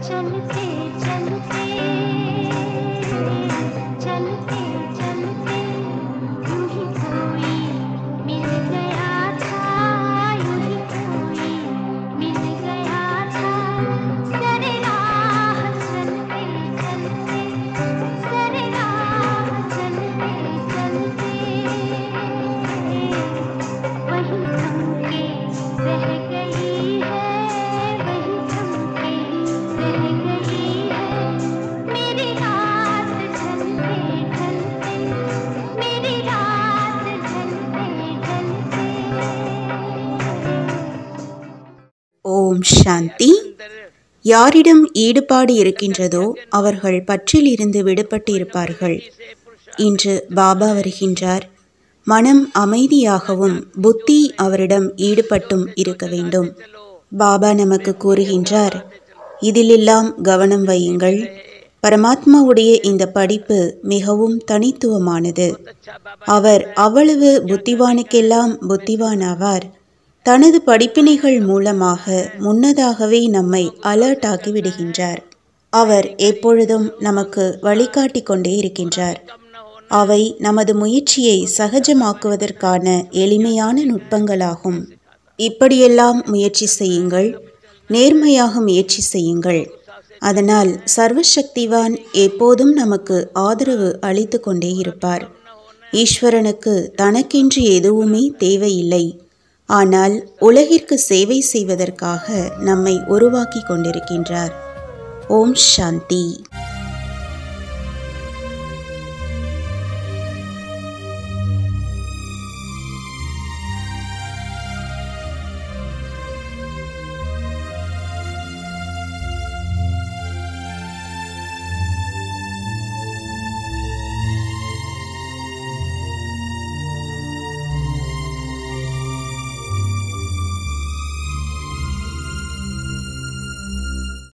चलते चलते चलते चलते यूं ही कोई मिल गया था यूं ही कोई मिल गया था सरे राह चलते चलते सरे राह चलते चलते वही थमके रह गई है वही थमके रह गई है मेरी रात ढलते ढलते मेरी रात ढलते ढलते ஓம் சாந்தி யாரிடம் ஈடுபாடு இருக்கின்றதோ அவர்கள் பற்றிலிருந்து விடுபட்டு இருப்பார்கள் இன்று பாபா வருகின்றார் மனம் அமைதியாகவும் புத்தி அவரிடம் ஈடுபட்டும் இருக்க வேண்டும் பாபா நமக்கு கூறுகின்றார் இதிலெல்லாம் கவனம் வையுங்கள் பரமாத்மாவுடைய இந்த படிப்பு மிகவும் தனித்துவமானது அவர் அவ்வளவு புத்திவானுக்கெல்லாம் புத்திவானாவார் தனது படிப்பினைகள் மூலமாக முன்னதாகவே நம்மை அலர்ட் ஆக்கி விடுகின்றார் அவர் எப்பொழுதும் நமக்கு வழிகாட்டி கொண்டே இருக்கின்றார் அவை நமது முயற்சியை சகஜமாக்குவதற்கான எளிமையான நுட்பங்களாகும் இப்படியெல்லாம் முயற்சி செய்யுங்கள் நேர்மையாக முயற்சி செய்யுங்கள் அதனால் சர்வசக்திவான் எப்போதும் நமக்கு ஆதரவு அளித்து கொண்டே இருப்பார் ஈஸ்வரனுக்கு தனக்கென்று எதுவுமே தேவையில்லை ஆனால் உலகிற்கு சேவை செய்வதற்காக நம்மை உருவாக்கி கொண்டிருக்கின்றார் ஓம் சாந்தி